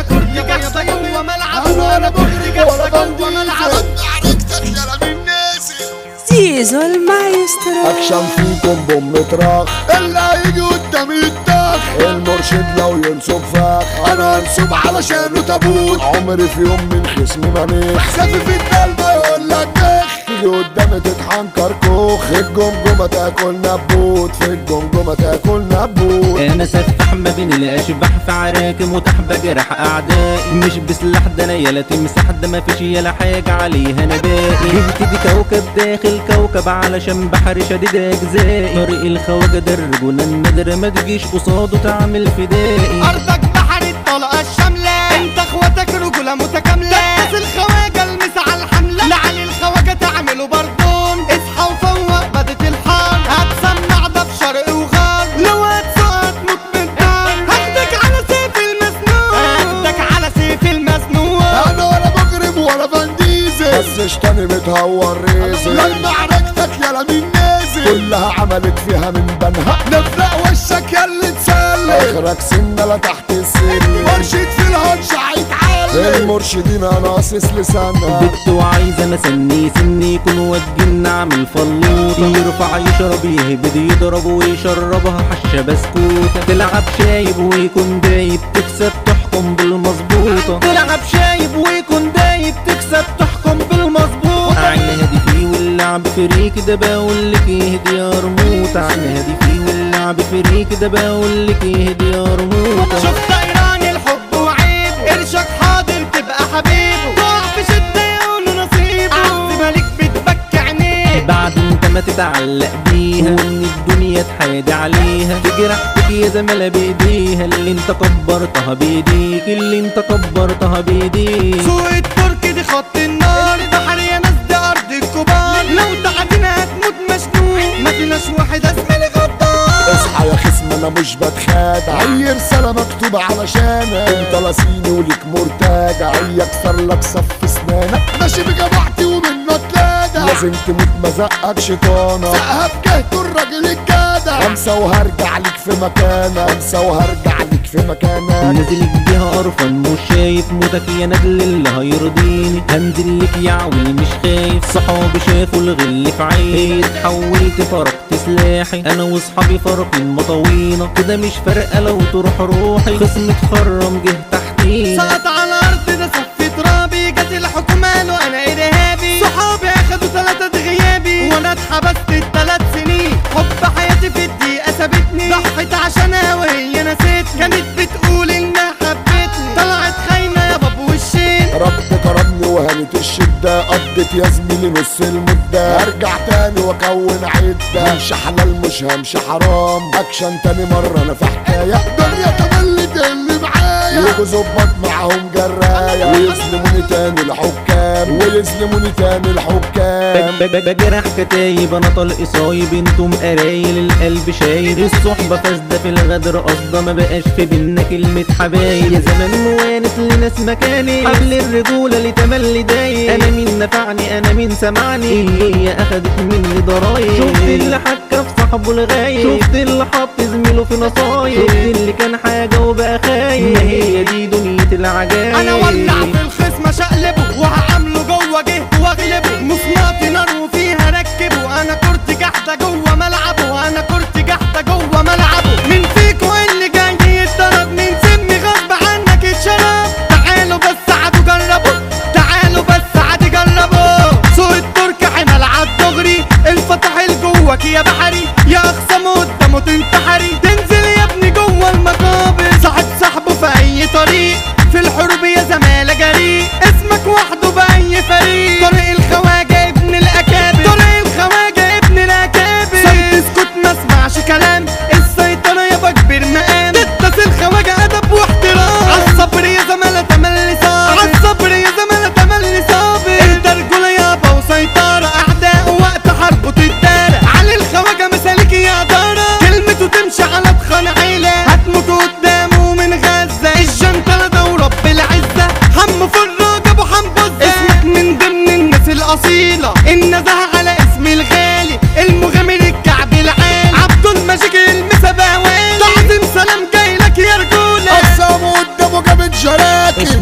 انا كنت جحده جوه ملعبه انا كنت جحده جوه ملعبه عرفتك يا من ناسي زيزو المايسترو اكشن فيكم بوم مطرخ اللي هيجي قدامي يتاخ المرشد لو ينصب فاخ انا انصب علشانه تابوت عمري في يوم من خصمي ما نيخ سافي في الدلبة يقول لك دخ تيجي قدامي تطحن كركوخ في الجمجمة تاكل نبوت في الجمجمة تاكل نبوت انا سفاح ما بين الاشباح في عراكم وتحبى جرح اعدائي مش بسلاح ده انا يلا تمسح ده ما فيش يلا حاجه عليها انا باقي جهتي دي كوكب داخل كوكب علشان بحر شديد اجزائي طريق الخواجه ده الرجوله النادره ما تجيش قصاده تعمل فدائي ارضك بحر الطلقه الشامله انت اخواتك رجوله متكامله بس الخواجه المس على الحمله لعلي الخواجه تعملوا بردون اصحى وفوق بدت الحار هتسمع ده في شرق وغرب لو هتسقط موت من الدار هاخدك على سيف المسنون هاخدك على سيف المسنون انا ولا مجرم ولا فانديزي بس اشتاني متهور ريزي لما عرفتك يا مين نازل كلها عملت فيها من بنها نفرق وشك يا اللي تسلم اخرك سنة لا تحت السن مرشد في الهرش هيتعلم المرشدين ناقصص لسانها بنت وعايزه انا سني سني يكون واد جن اعمل فلوطه يرفع يشرب يهبد يضرب ويشربها حشه بسكوته تلعب شايب ويكون دايب تكسب تحكم بالمظبوطه تلعب شايب ويكون دايب تكسب تحكم بالمظبوطه عينها دي فيه واللعب فريك ده بقول لك يهدي يا رموت عينها دي فيه واللعب فريك ده بقول لك يهدي يا رموت شوف طيران الحب وعيب قرشك حاضر تبقى حبيب تقع في شدة يقولوا نصيبه عز ملك بتبكي عينيه بعد انت ما تتعلق بيها وان الدنيا تحادي عليها تجرح فيك يا زملاء بايديها اللي انت كبرتها بايديك اللي انت كبرتها بايديك سوق التركي دي خط النار بحر يا ناس دي ارض الكبار لو تعدينا هتموت مشنوق ما فيناش واحد اسمي غدار اصحى يا خصم انا مش بتخادع هي رسالة مكتوبة علشانك انت لاسيني وليك مرتجع هي اكسر لك صف اسنانك ماشي بجماعتي ومنه تلادع لازم تموت مزقك شيطانة سقها بجهته الراجل الجدع امسى وهرجع ليك في مكانك امسى وهرجع ليك في مكانك نازل بيها قرفان مش شايف موتك يا ندل اللي هيرضيني هنزل لك يا عويل مش خايف صحابي شافوا الغل في عيني اتحولت فرقت سلاحي انا واصحابي فرقين مطاوينا كده مش فارقه لو تروح روحي خصم اتخرم جه تحتينا سقط على الارض ده صف ترابي جت الحكومة له انا ارهابي صحابي اخدوا ثلاثة غيابي وانا اتحبست الثلاث سنين حب حياتي في الدقيقة سابتني ضحت عشانها وهي نسيت كانت بتقول انها حبتني طلعت خاينة يا بابو وشين رب كرمني وهنت الشدة قضيت يا زميلي نص المدة ارجع تاني واكون عدة مش حلال مش همشي حرام اكشن تاني مرة انا في حكاية دنيا تملت اللي معايا يجوا ظباط معاهم جراية ويسلموني تاني الحكام ويسلموني تاني الحكام ب- ب- بجرح كتايب انا طلق صايب انتم قرايل القلب شايل الصحبة فاسدة في الغدر قصدة ما بقاش في بينا كلمة حبايب يا زمان موانت لناس مكاني قبل الرجولة اللي تملي دايق انا مين نفعني انا مين سمعني هي اخدت مني ضرايب شفت اللي حكى في صاحبه الغايب شفت اللي حط زميله في نصايب شفت اللي كان حاجة وبقى خايب ما هي دي دنيا العجايب انا ولع في الخصم اشقلبه وهعامله جوه جهته واغلبه مصنعتي نار وفيها ركبه انا كرت جحده جوه ملعبه وانا كرت جحده جوه ملعبه مين فيكو اللي جاي يتضرب مين سمي غصب عنك اتشرب تعالوا بس عادوا جربوا تعالوا بس عادي جربوا سوق الترك حمل عالدغري الفتح جواك يا بحري يا اخصم قدامه تنتحري تنزل يا ابني جوه المقابر صاحب صاحبه في اي طريق في الحروب يا زمالة جريء اسمك وحده بأي فريق طريق الخواجة ابن الأكابر طريق الخواجة ابن الأكابر صوت اسكت ما اسمعش كلام السيطرة يابا كبير مقام تتصل خواجة أدب واحترام عالصبر يا زمالة تملي صابر عالصبر يا زمالة تملي صابر انت رجولة يابا وسيطرة أعداء وقت حربه تتدارى علي الخواجة مثالك يا دارة كلمته تمشي على تخان عيلة هتموتوا قدامه من غزة الجنطلة ده ورب العزة حمو فراج ابو حنبوزة اسمك من ضمن الناس الأصيلة النزهة على اسم الغالي المغامر الكعب العالي عبد المجيد المسا بهوالي تعظيم سلام جاي لك يا رجولة قسموا قدامه جابت جرات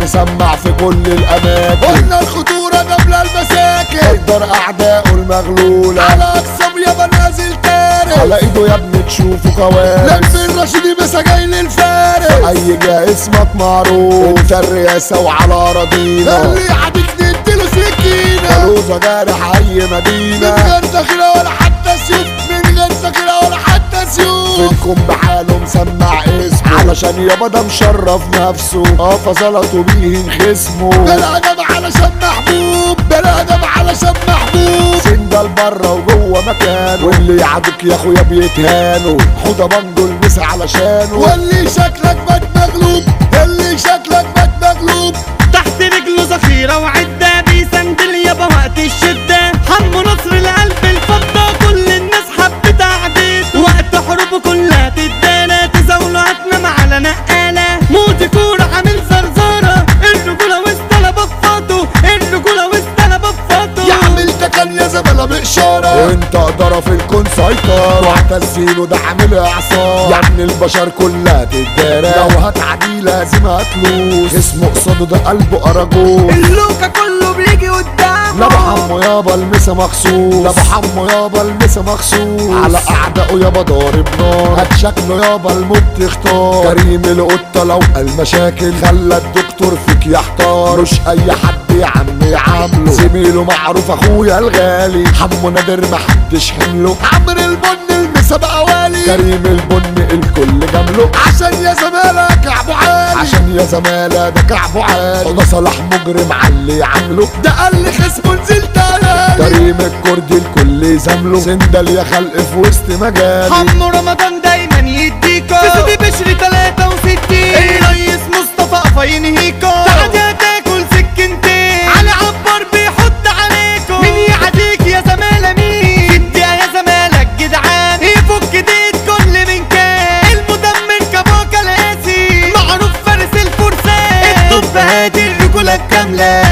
سمع في كل الاماكن قلنا الخطورة قبل المساكن قدر اعدائه المغلولة على اقسام يابا نازل تارك على ايده يا ابني تشوفه كوارث لف الرشيدي مسا جاي للفارس اي جا اسمك معروف انت الرئاسة وعلى اراضينا اللي يعديك نديله سكينة فلوسة جارح اي من مدينة غير ذخيرة ولا حتى سيوف من غير ذخيرة ولا حتى سيوف فينكم بحاله مسمع اسمه علشان يابا ده مشرف نفسه اه فزلطوا بيه خصمه ده الادب علشان محبوب ده الادب علشان محبوب سندل بره وجوه مكانه واللي يعدك يا اخويا بيتهانوا حوضه بانجو المسا علشانه واللي شكلك بات مغلوب اللي شكلك بات مغلوب تحت رجله ذخيرة وعدة بيسندل يابا وقت الشدة حمو نصر القلب الفضة كل الناس حبت عديته وقت حروبه كلها تدانا تزاوله هتنام على نقالة موت كورة عامل زرزارة الرجولة وسط بفاته الرجولة وسط بفاته يا عامل ده كان يا زبالة بإشارة وانت اقدر في الكون سيطر وعتزينه ده عامل اعصار يعني البشر كلها تتدارى لو هتعدي لازم هتلوس اسمه قصاده ده قلبه اراجوز اللوكا كله بيجي قدامه لا ابو حمو يابا المسا مخصوص لا ابو حمو يابا المسا مخصوص على اعدائه يابا ضارب نار هات شكله يابا الموت تختار كريم القطه لو قال مشاكل خلى الدكتور فيك يحتار مش اي حد يا عم يعامله زميله معروف اخويا الغالي حمو نادر محدش حمله عمرو البن المسا بقى والي كريم البن الكل جامله عشان يا زمالة كعبه عالي عشان يا زمالة ده كعبه عالي ده صلاح مجرم على اللي عامله ده قال لي خصمه نزلت علالي كريم الكردي الكل زمله سندل يا خلق في وسط مجالي حمو رمضان دايما يديكو في سيدي بشري 63 الريس مصطفى قفا ينهيكو تعالى تاكل سكنتين علي عبر بيحط عليكم مين يعديك يا زمالة مين ادي يا زمالة الجدعان يفك ديت كل من كان المدمر كبوكا القاسي معروف فارس الفرسان الطب هادي الرجولة الكاملة